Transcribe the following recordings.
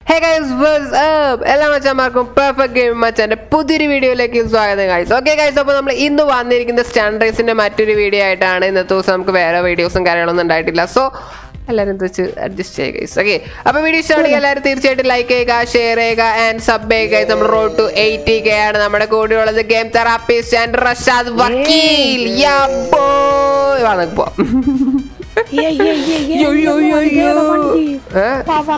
Hey guys വാട്സ് up എല്ലാ മച്ചന്മാർക്കും perfect game മച്ചാന്റെ പുതിയൊരു വീഡിയോയിലേക്ക് സ്വാഗതം ഗൈസ് ഓക്കെ ഗൈസ് അപ്പോൾ നമ്മൾ ഇന്ന് വന്നിരിക്കുന്ന സ്റ്റാൻഡ് റേസിന്റെ മറ്റൊരു വീഡിയോ ആയിട്ടാണ് ഇന്നത്തെ ദിവസം നമുക്ക് വേറെ വീഡിയോസും കാര്യങ്ങളൊന്നും ഉണ്ടായിട്ടില്ല സോ എല്ലാവരും വെച്ച് അഡ്ജസ്റ്റ് ചെയ്യുക ഗൈസ് ഓക്കെ അപ്പോൾ വീഡിയോ ഇഷ്ടമാണെങ്കിൽ എല്ലാവരും തീർച്ചയായിട്ടും ലൈക്ക് ചെയ്യുക ഷെയർ ചെയ്യുക ആൻഡ് സബ് ചെയ്യുക guys. നമ്മൾ റോഡ് ടു എയ്റ്റി കെ ആണ് നമ്മുടെ കൂടെയുള്ളത് ഗെയിം തെറാപ്പിസ്റ്റ് ആൻഡ് റഷാദ് വക്കീൽ യാ ബോയ് വാ പോ യോ, യോ, യോ, യോ. ഏ?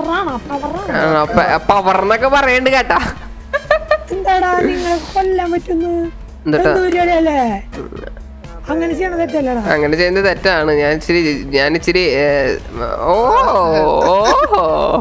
പവർന്നൊക്കെ പറയണ്ട് കേട്ടാ എന്താടാ നിങ്ങളെ കൊല്ലാൻ പറ്റുന്നു എന്നിട്ടാ? പരിപാടിയല്ലേ അങ്ങനെ ചെയ്യണ തെറ്റല്ലടാ അങ്ങനെ ചെയ്യുന്നത് തെറ്റാണ് ഞാൻ ഇച്ചിരി ഞാൻ ഇച്ചിരി ഏ, ഓ ഓ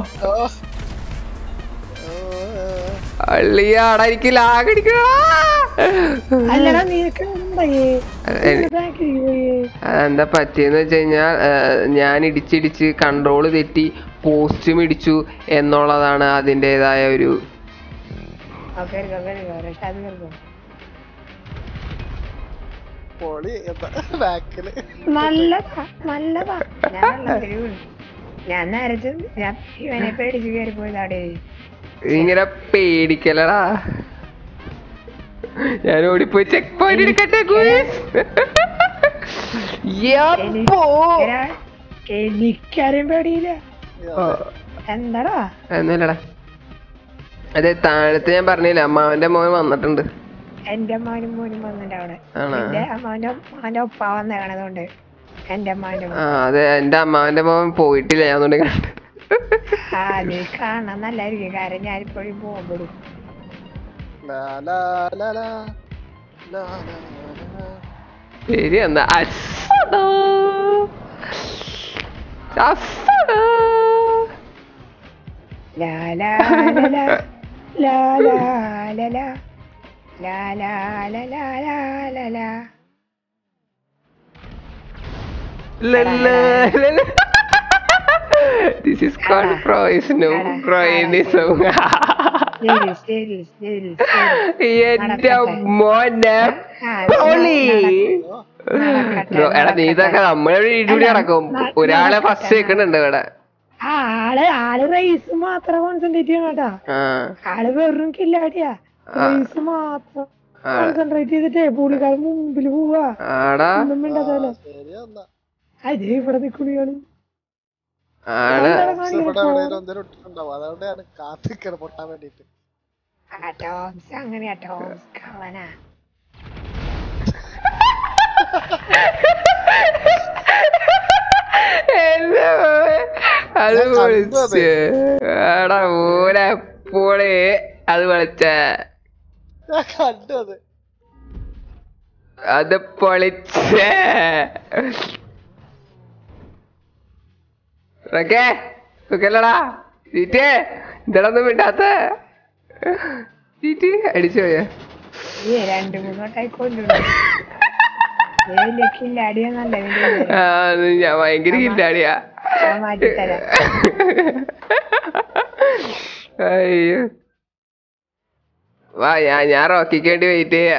അള്ളിയാടാ എനിക്ക് ലാഗടിക്കണ അല്ലടാ നിനക്ക് ഉണ്ടായേ ബാക്കിലേക്ക് പോയേ എന്താ പറ്റിയെന്ന് വെച്ച് കഴിഞ്ഞാൽ ഏ, ഞാൻ ഇടിച്ചിടിച്ച് കൺട്രോള് തെറ്റി പോസ്റ്റും ഇടിച്ചു എന്നുള്ളതാണ് അതിൻ്റെതായ ഒരു പൊളി എന്താ ബാക്കില് നല്ലതാ നല്ലതാ ഞാൻ ഞാൻ നേരത്തെ ഞാൻ ഇവനെ പേടിച്ച് കയറി പോയതാടേ ഇങ്ങനെ പേടിക്കലടാ ഞാൻ ഓടിപ്പോയി ചെക്ക് പോയിന്റ് എടുക്കട്ടെ ഗുയിസ്. യപ്പോ. എനിക്കാരെയും പേടിയില്ല ഓ, എന്താടാ ഒന്നുമില്ലടാ അതെ താഴത്ത് ഞാൻ പറഞ്ഞില്ല അമ്മാവന്റെ മോൻ വന്നിട്ടുണ്ട് എന്റെ അമ്മാനും മോനും വന്നിട്ട് അവിടെ ആണോ എന്റെ അമ്മാന്റെ അമ്മാന്റെ ഒപ്പ വന്നേക്കണതുകൊണ്ട് എന്റെ അമ്മാന്റെ ആ അതെ എന്റെ അമ്മാവന്റെ മോൻ പോയിട്ടില്ല ഞാൻ ഒന്നുകൂടി കണ്ടു ആ നീ കാണാൻ നല്ലായിരിക്കും കാരണം ഞാനിപ്പോഴും പോകുമ്പോഴും ലാ ലാ ലാ ലാ. ലാ ലാ ലാ. ശരി എന്നാ അസ്സടാ. അസ്സടാ. ലാ ലാ ലാ ലാ ലാ ലാ ലാ ലാ ലാ ലാ ലാ ലാ ലാ ലാ ലല്ല, ലല്ല. This is called Croisnum, Croinism. ശരി ശരി ശരി ശരി എന്റെ മോനെ പൊളി. നടക്കട്ടെ, എടാ നീ ഇതൊക്കെ നമ്മളെ ഇടിപൊളി നടക്കും ഒരാളെ ഫസ്റ്റ് വെക്കുന്നുണ്ട് ഇവിടെ ആ, ആള് ആള് റേസ് മാത്രം കോൺസെൻട്രേറ്റ് ചെയ്യണം കേട്ടാ ആ ആള് വെറും കില്ലാടിയാ റേസ് മാത്രം കോൺസെൻട്രേറ്റ് ചെയ്തിട്ടേ പുള്ളിക്കാരൻ മുമ്പിൽ പോവാ ആടാ ഒന്നും മിണ്ടാത്തല്ലേ ശരി എന്നാ അതേ ഇവിടെ നിക്കുണിയാണ് ആടാ ഇവിടെ എവിടെയെങ്കിലും എന്തേലും ഇട്ടിട്ടുണ്ടാവും അതുകൊണ്ടാണ് കാത്തിക്കണം പൊട്ടാൻ വേണ്ടിട്ട് ആ ടോംസ് അങ്ങനെയാ ടോംസ് കവനാ എന്റെ മോനെ. അത് ഞാൻ കണ്ടു അത്. വിളിച്ച് ആടാ മോനെ പൊളി അത് വിളിച്ച ഞാൻ കണ്ടു അത് അത് പൊളിച്ചേ ഓക്കെ സുഖല്ലടാ ചീറ്റേ ഇതടൊന്നും വിടാത്ത ചീറ്റി അടിച്ചു പോയ ഏ രണ്ട് മൂന്ന് വട്ടായി കൊല്ലുന്നു വലിയ കില്ലാടിയാ നല്ല വലിയ ആ അത് ഞാൻ ഭയങ്കര കില്ലാടിയാ ഞാൻ മാറ്റിത്തരാം അയ്യോ വാ ഞാൻ ഞാൻ റോക്കിക്ക് വേണ്ടി വെയിറ്റ് ചെയ്യാ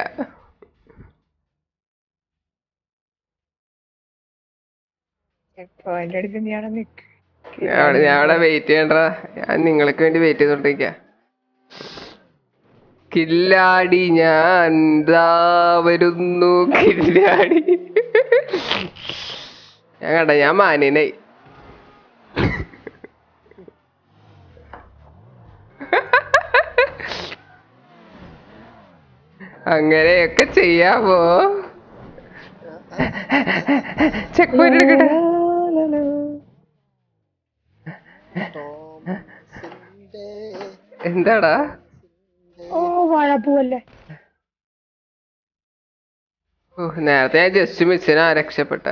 ഇപ്പൊ എന്റെ അടുത്ത് നീ അവിടെ നിക്ക് ഞാൻ അവിടെ ഞാൻ അവിടെ വെയിറ്റ് ചെയ്യണ്ട ഞാൻ നിങ്ങൾക്ക് വേണ്ടി വെയിറ്റ് ചെയ്തോണ്ടിരിക്ക കില്ലാടി ഞാൻ ദാ വരുന്നു കില്ലാടി ഞാൻ കണ്ട ഞാൻ മാനിനായി അങ്ങനെയൊക്കെ ചെയ്യാമോ ചെക്ക് പോയിന്റ് എടുക്കട്ടെ ടോംസിന്റെ എന്താടാ ഓ വാഴപ്പൂവല്ലേ ഓ നേരത്തെ ഞാൻ ജസ്റ്റ് മിസ്സിനാ രക്ഷപ്പെട്ട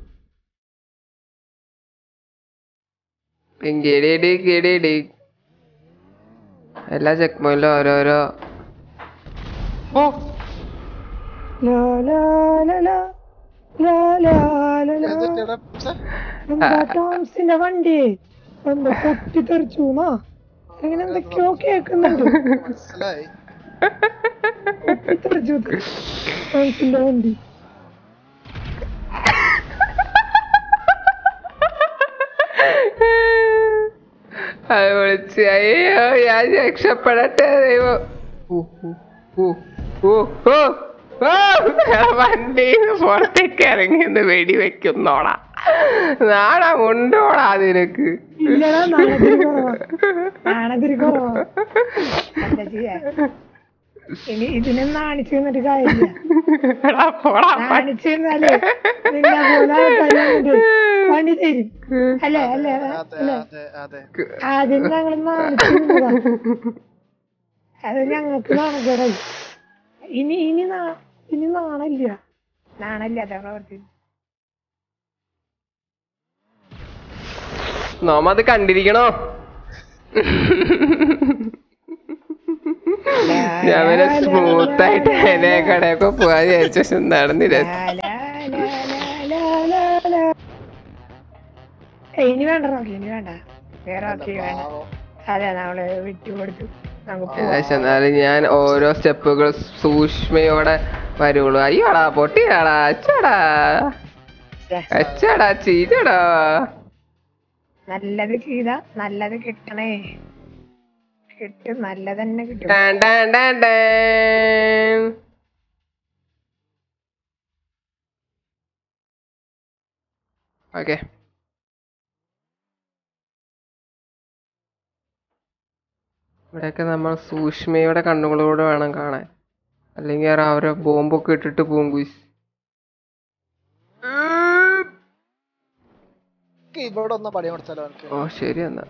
പിങ്കിടിടി കിടിടി എല്ലാ ചെക്ക് പോയിന്റിലും ഓരോരോ ഓ ലാ ലാ ലാ ലാ ലാ ലാ ലാ ലാ. എന്നിട്ടെടാ ഛെ, എന്താ ടോംസിന്റെ വണ്ടി എന്താ പൊട്ടിത്തെറിച്ചു എന്നാ അങ്ങനെ എന്തൊക്കെയോ കേക്കുന്നുണ്ട് മനസ്സിലായി പൊട്ടിത്തെറിച്ചു ടോംസിന്റെ വണ്ടി അത് വിളിച്ച് അയ്യോ ഞാൻ രക്ഷപ്പെടട്ടെ ദൈവം ഊ, ഊ, ഊ, ഊ, ഊ, ഊ. വണ്ടിന്ന് പുറത്തേക്ക് ഇറങ്ങി ഒന്ന് വെടി വെക്കുന്നോടാ നാളെ ഉണ്ടോടാ നിനക്ക് ഇല്ലടാ നാണത്തിരി കുറവാ നാണത്തിരി കുറവാ എന്താ ചെയ്യാ ഇനി ഇതിനെ നാണിച്ചു നിന്നിട്ട് കാര്യമില്ല എടാ, പോടാ നാണിച്ചു നിന്നാല് നിന്നെ പോലെ ആൾക്കാര് വന്നിട്ട് പണി തരും അല്ലേ അല്ലേ അതെ അല്ലേ അതെ അതെ ആദ്യം ഞങ്ങൾ നാണിച്ചു നിന്നതാ അത് ഞങ്ങൾക്ക് നാണക്കേടായി ഇനി ഇനി നാ ഇനി നാണല്ല നാണല്ലാത്ത പ്രവർത്തി നോമ അത് കണ്ടിരിക്കണോ ഞാൻ വരെ സ്മൂത്ത് ആയിട്ട് എന്നെ കടയൊക്കെ പോവാൻ വിചാരിച്ചു പക്ഷെ നടന്നില്ല ലാ, ലാ, ലാ, ലാ, ലാ, ലാ. ഏയ്, ഇനി വേണ്ട റോക്കി ഇനി വേണ്ട വേറെ റോക്കി വേണ്ട പാവം. അതെ നമ്മള് വിട്ടുകൊടുത്തു നമുക്ക് പോവാം. ഏകദേശം എന്നാലും ഞാൻ ഓരോ സ്റ്റെപ്പുകൾ സൂക്ഷ്മയോടെ വരുള്ളൂ അയ്യോടാ പൊട്ടിയാടാ അച്ചടാ ശ്ശെ, അച്ചടാ ചീറ്റടാ നല്ലത് ചെയ്ത നല്ലത് കിട്ടണേ കിട്ടും നല്ലത് തന്നെ കിട്ടും ടാൻ ടാൻ ടാൻ ടാൻ. ഓക്കെ ഇവിടെയൊക്കെ നമ്മൾ സൂക്ഷ്മയുടെ കണ്ണുകളോട് വേണം കാണാൻ അല്ലെങ്കിൽ അവരെ ബോംബൊക്കെ ഇട്ടിട്ട് പോകും കുശ് ഇവിടെ ഒന്ന് പണി കൊടുത്താലോ എനിക്ക് ഓ ശരി എന്നാ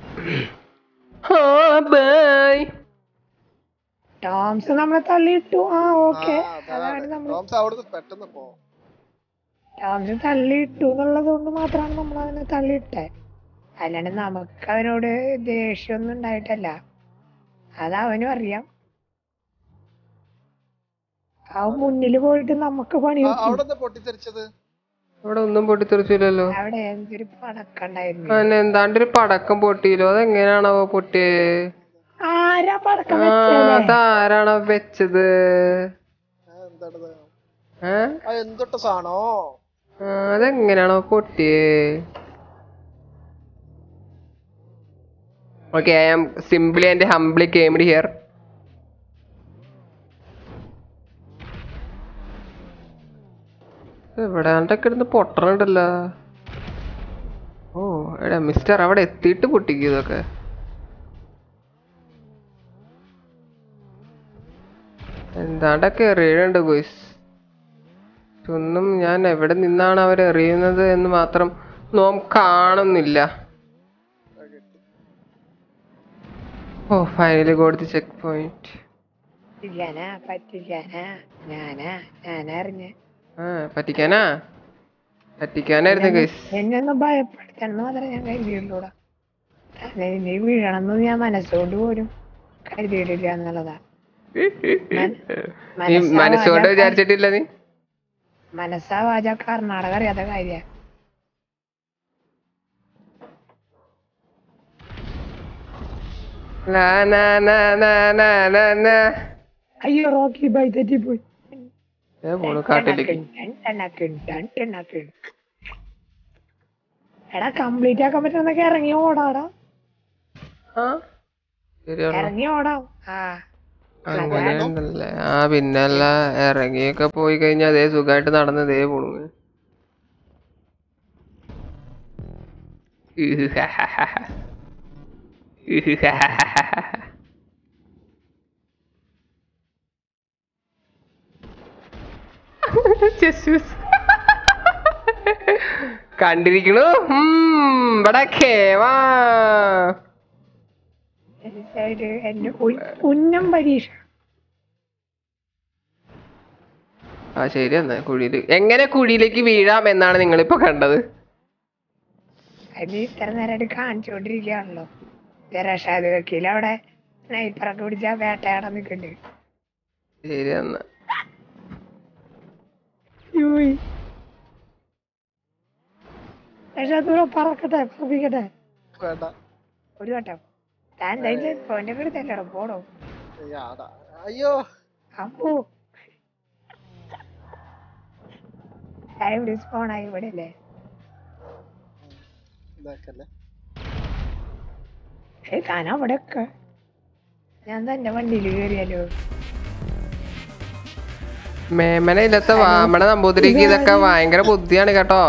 ബൈ ടോംസ് നമ്മളെ തള്ളിയിട്ടു ആ ഓക്കെ ആ, അതാണ് അതാണ് നമ്മൾ ടോംസ് അവിടുന്ന് പെട്ടെന്ന് പോ ടോംസ് തള്ളിയിട്ടു എന്നുള്ളത് കൊണ്ട് മാത്രമാണ് നമ്മൾ അവനെ തള്ളിയിട്ടെ അല്ലാണ്ട് നമുക്ക് അവനോട് ദേഷ്യമൊന്നും ഉണ്ടായിട്ടല്ല അത് അവനും അറിയാം അവൻ മുന്നിൽ പോയിട്ട് നമുക്ക് പണി ആ, വെക്കും. അവിടെ എന്താ പൊട്ടിത്തെറിച്ചത് ഇവിടെ ഒന്നും പൊട്ടിത്തെറിച്ചില്ലല്ലോ അവിടെ എന്തൊരു പടക്കണ്ടായിരുന്നു അവൻ എന്താണ്ട് ഒരു പടക്കം പൊട്ടിയില്ലോ അതെങ്ങനെയാണാവോ പൊട്ടിയേ ആരാ പടക്കം ആ വെച്ചേ അതാരാണോ വെച്ചത് ആ, എന്താണിത് ഏ ആ എന്തൊട്ട സാണോ ആ, അതെങ്ങനെയാണോ പൊട്ടിയേ okay I am simply and humbly calmed here എവിടാണ്ടൊക്കെ ഇരുന്ന് പൊട്ടണുണ്ടല്ലോ ഓ എടാ മിസ്റ്റർ അവിടെ എത്തിയിട്ട് പൊട്ടിക്കും ഇതൊക്കെ എന്താണ്ടൊക്കെ എറിയുന്നുണ്ട് ഗോയ്സ് ഒന്നും ഞാൻ എവിടെ നിന്നാണ് അവർ എറിയുന്നത് എന്ന് മാത്രം നോം കാണുന്നില്ല ഓ ഫൈനലി കൊടുത്ത് ചെക്ക് പോയിന്റ് പറ്റിക്കാനാ പറ്റിക്കാനാ ഞാനാ ഞാനറിഞ്ഞ് ആ പറ്റിക്കാനാ പറ്റിക്കാനായിരുന്നു ഗൈസ് എന്നെ ഒന്ന് ഭയപ്പെടുത്തണം മാത്രമേ ഞാൻ കരുതിയുള്ളൂടാ അതെ നീ വീഴണമെന്ന് ഞാൻ മനസ്സുകൊണ്ട് പോലും കരുതിയിട്ടില്ല എന്നുള്ളതാ നീ മനസ്സുകൊണ്ട് വിചാരിച്ചിട്ടില്ല നീ മനസ്സാ വാച കർണാടക അറിയാത്ത കാര്യ ലാ നാ നാ നാ നാ നാ നാ. അയ്യോ റോക്കി ബൈ തെറ്റിപ്പോയി ഏ പോണു കാട്ടിലേക്ക് എടാ കംപ്ലീറ്റ് ആക്കാൻ പറ്റുന്നൊക്കെ ഇറങ്ങി ഓടാടാ ആ ശരിയാണോ ഇറങ്ങി ഓടാം ആ അങ്ങനെ ഉണ്ടല്ലേ ആ പിന്നല്ല ഇറങ്ങിയൊക്കെ പോയി കഴിഞ്ഞാൽ അതേ സുഖമായിട്ട് നടന്ന് ദേ പോണു ജസ്യൂസ്. കണ്ടിരിക്കണു ഉം, ഇവിടെ കേവാ തീർച്ചയായിട്ട് എന്റെ ഉ- ഉന്നം പരീക്ഷ ആ ശരി എന്നാ കുഴിയില് എങ്ങനെ കുഴിയിലേക്ക് വീഴാം എന്നാണ് നിങ്ങളിപ്പോ കണ്ടത് അത് ഇത്ര നേരമായിട്ട് കാണിച്ചുകൊണ്ടിരിക്കുകയാണല്ലോ രഷാദ് വക്കീൽ അവിടെ സ്നൈപ്പറൊക്കെ പിടിച്ച വേട്ടയാടാൻ നിൽക്കുന്നുണ്ട് ശരി എന്നാ രഷാദ് പറക്കട്ടെ പറപ്പിക്കട്ടെ വേണ്ട ഒരു വട്ടം താൻ എന്തായാലും ഫോന്റെ കൂടെ തല്ലട പോടോ ഏയ് ആടാ. അയ്യോ അപ്പോ ഞാൻ ഇവിടെ സ്പോണായി ഇവിടെ അല്ലേ ഇതാക്കല്ലേ ഏ താൻ അവിടെയൊക്കെ ഞാൻ തന്റെ വണ്ടിയിൽ കയറിയാലോ മേമന ഇല്ലത്തെ വാമന നമ്പൂതിരിക്ക് ഇതൊക്കെ ഭയങ്കര ബുദ്ധിയാണ് കേട്ടോ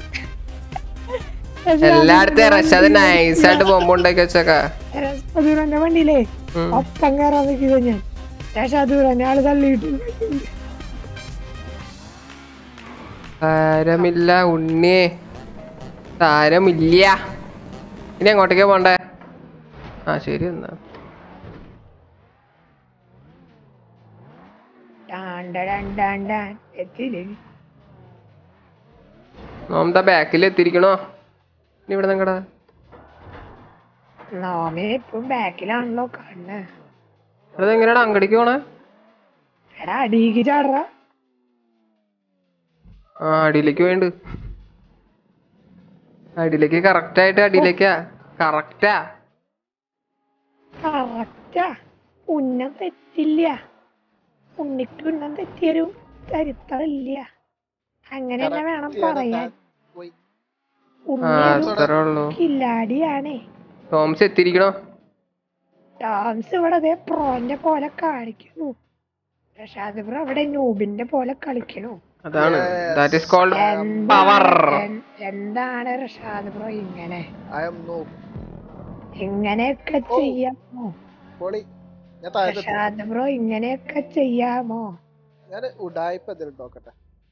എല്ലായിടത്തും റഷാദ് നൈസായിട്ട് ബോംബുണ്ടാക്കി വെച്ചേക്ക സദൂരന്റെ വണ്ടിയിലേ ഉം. ഒപ്പം കയറാൻ നിൽക്കുക ഞാൻ സദൂരന്റെ ആള് തള്ളിയിട്ടു താരമില്ല ഉണ്ണി താരമില്ല ഇനി എങ്ങോട്ടേക്കാ പോണ്ടേ ആ ശരി എന്നാ ടാണ്ടാൻ എത്തിയില്ലേ നോമത ബാക്കിൽ എത്തിയിരിക്കണോ ഇനി ഇവിടെ നിങ്ങടാ നോമേ ഇപ്പം ബാക്കിലാണല്ലോ കണ്ണ് അത് എങ്ങനെയാണ് അങ്ങടിക്ക് പോണേ എടാ അടിക്ക് ചാടറ ആ അടിയിലേക്ക് വേണ്ട അടിയിലേക്ക് കറക്റ്റ് ആയിട്ട് അടിയിലേക്കാ കറക്റ്റാ കറക്റ്റാ ഉന്നം തെറ്റില്ല ഉണ്ണിക്ക് ഉന്നം തെറ്റിയൊരു ചരിത്രമില്ല അങ്ങനെ തന്നെ വേണം പറയാൻ പോയി ആ ഉണ്ണി ഒരു അത്രേ ഉള്ളൂ കില്ലാടിയാണേ തോമസ് എത്തിയിരിക്കണോ ഡാൻസ് ഇവിടെ അതേ പ്രോന്റെ പോലെ കാണിക്കുന്നു പ്രസാദ് ബ്രോ അവിടെ നൂബിന്റെ പോലെ കളിക്കണു അതാണ് ദാറ്റ് ഈസ് കോൾഡ് എന്താണ് പവർ എൻ- എന്താണ് റഷാദ് ബ്രോ ഇങ്ങനെ ഐ എം നോ ഇങ്ങനെയൊക്കെ ചെയ്യാമോ പൊളി ഞാൻ താഴെ റഷാദ് ബ്രോ ഇങ്ങനെയൊക്കെ ചെയ്യാമോ ഞാൻ ഉടായ്പ എന്തെങ്കിലും നോക്കട്ടെ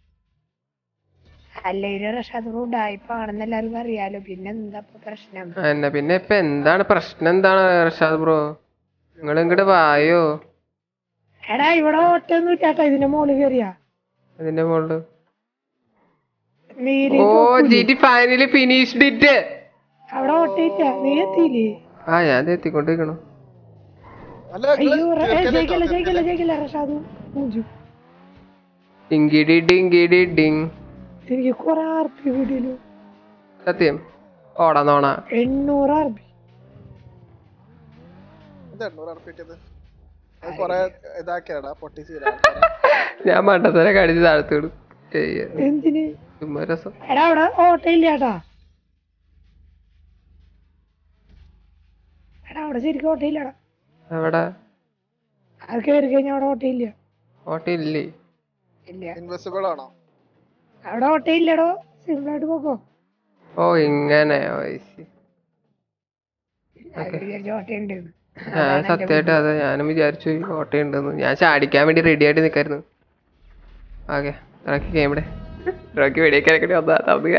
അല്ലെങ്കിൽ റഷാദ് ബ്രോ ഉഡായിപ്പാണെന്ന് എല്ലാവർക്കും അറിയാലോ പിന്നെ എന്താ ഇപ്പൊ പ്രശ്നം എന്നെ പിന്നെ ഇപ്പൊ എന്താണ് പ്രശ്നം എന്താണ് റഷാദ് ബ്രോ നിങ്ങൾ ഇങ്ങോട്ട് വായോ എടാ ഇവിടെ ഓട്ടൊന്നും ഇല്ലാട്ടോ ഇതിന്റെ മോള് കയറിയാ അതിന്റെ മുകളില് നീര് ഓ ജി ടി ഫൈനലി ഫിനിഷ്ഡ് ഇറ്റ് അവിടെ ഓട്ടയില്ല നീ എത്തിയില്ലേ ആ ഞാൻ ദേ എത്തിക്കൊണ്ടിരിക്കണു അല്ല അയ്യോ റ- ഏ, ജയിക്കില്ല ജയിക്കില്ല ജയിക്കില്ല റഷാദ് മൂഞ്ചു ഡിങ്കിടി ഡിങ്കിടി ഡിങ് എനിക്ക് കൊറേ ആർ പി വീഡിയോ സത്യം ഓടാ നോണ എണ്ണൂറ് ആർ പി എന്താ എണ്ണൂറ് ഉറപ്പിട്ടത് അത് കൊറേ ഇതാക്കിയാടാ പൊട്ടിച്ച് ഞാൻ മണ്ടത്തര കടിച്ച് താഴ്ത്തി വിടും എന്തിന് ചുമ്മാ രസം എടാ അവിടെ ഓട്ടയില്ല ചേട്ടാ എടാ അവിടെ ശരിക്കും ഓട്ടയില്ലടാ എവിടെ അത് കയറി കഴിഞ്ഞാൽ അവിടെ ഓട്ടയില്ല ഓട്ടില്ലേ ഇല്ല ഇൻവെസിബിൾ ആണോ അവിടെ ഓട്ടയില്ലടോ സിമ്പിളായിട്ട് പോക്കോ ഓ ഇങ്ങനെ ഓ, I see. അത് വിചാരിച്ച ഓട്ടയുണ്ട് ഞാൻ സത്യമായിട്ട് അതെ ഞാനും വിചാരിച്ചു ഈ ഓട്ടയുണ്ടെന്ന് ഞാൻ ചാടിക്കാൻ വേണ്ടി റെഡി ആയിട്ട് നിൽക്കായിരുന്നു ഓക്കെ ഇറക്കി ഗെയിമിടെ ഇറക്കി വെടിയൊക്കെ വന്നാ തമ്മിയ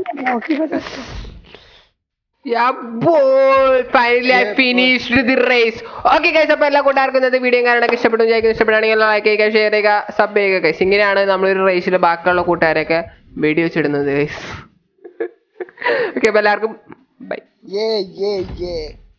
finally I finished the race okay guys അപ്പോൾ എല്ലാ കൂട്ടുകാർക്കും ഇന്നത്തെ വീഡിയോ കാര്യങ്ങളൊക്കെ ഇഷ്ടപ്പെട്ടു വിചാരിക്കുന്നു ഇഷ്ടപ്പെടുകയാണെങ്കിൽ ലൈക്ക് ചെയ്യുക ഷെയർ ചെയ്യുക സബ് ചെയ്യുക ഗൈസ് ഇങ്ങനെയാണ് നമ്മളൊരു റേസിൽ ബാക്കിയുള്ള കൂട്ടുകാരൊക്കെ വീഡിയോസ് ഇടുന്നത് ഗൈസ് ഓക്കെ അപ്പോൾ എല്ലാവർക്കും ബൈ ഏ ഏ ഏ